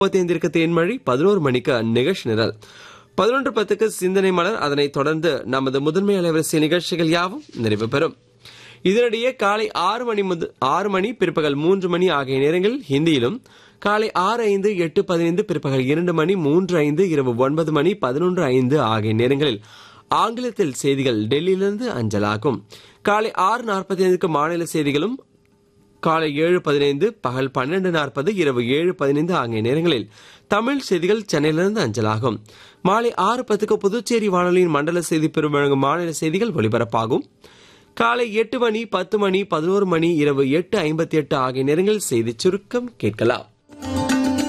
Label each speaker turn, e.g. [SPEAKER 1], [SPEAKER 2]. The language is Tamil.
[SPEAKER 1] முப்பத்தைந்திற்கு தேன்மழை பதினோரு மணிக்கு நிகழ்ச்சி நிரல் பதினொன்று பத்துக்கு சிந்தனை மலர் அதனைத் தொடர்ந்து நமது முதன்மை அலைவரிசை நிகழ்ச்சிகள் யாவும் நிறைவு பெறும் இதனிடையே காலை ஆறு மணி முதல் ஆறு மணி பிற்பகல் மூன்று மணி ஆகிய நேரங்களில் ஹிந்தியிலும் காலை ஆறு ஐந்து எட்டு பதினைந்து பிற்பகல் இரண்டு மணி மூன்று ஐந்து இரவு ஒன்பது மணி பதினொன்று ஐந்து ஆகிய நேரங்களில் ஆங்கிலத்தில் செய்திகள் டெல்லியிலிருந்து அஞ்சலாகும் காலை ஆறு நாற்பத்தி ஐந்துக்கு மாநில செய்திகளும் காலை ஏழு பதினைந்து பகல் பன்னெண்டு நாற்பது இரவு ஏழு பதினைந்து ஆகிய நேரங்களில் தமிழ் செய்திகள் சென்னையிலிருந்து அஞ்சலாகும் மாலை ஆறு பத்துக்கு புதுச்சேரி வானொலியின் மண்டல செய்தி பெரும் வழங்கும் மாநில செய்திகள் ஒலிபரப்பாகும் காலை எட்டு மணி பத்து மணி பதினோரு மணி இரவு எட்டு ஐம்பத்தி எட்டு ஆகிய நேரங்களில் செய்தி சுருக்கம் கேட்கலாம்